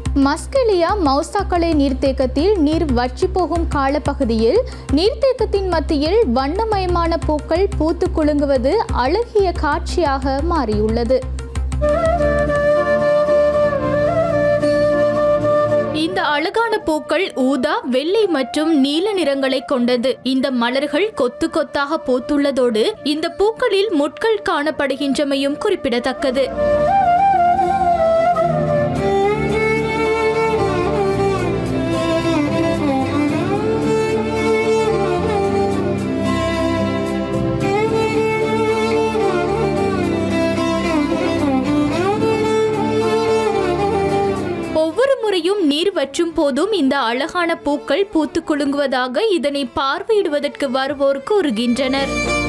மஸ்கெலியா மௌசாக்கலை நீர்த்தேக்கத்தில் நீர் வற்றி போகும் காலப்பகுதியில் நீர்த்தேக்கத்தின் மத்தியில் வண்ணமயமான பூக்கள் பூத்து குலுங்குவது அழகிய காட்சியாக மாறியுள்ளது இந்த அழகான பூக்கள் ஊதா வெள்ளை மற்றும் நீல நிறங்களை கொண்டது இந்த மலர்கள் கொத்து கொத்தாக பூத்துள்ளதோடு இந்த பூக்களில் முட்கள் காணப்படுகின்றமையும் குறிப்பிடத்தக்கது ஒவ்வொரு முறையும் நீர் வற்றும் போதும் இந்த அழகான பூக்கள் பூத்து குலுங்குவதாக இதனை பார்வையிடுவதற்கு வருவோர் கூறுகின்றனர்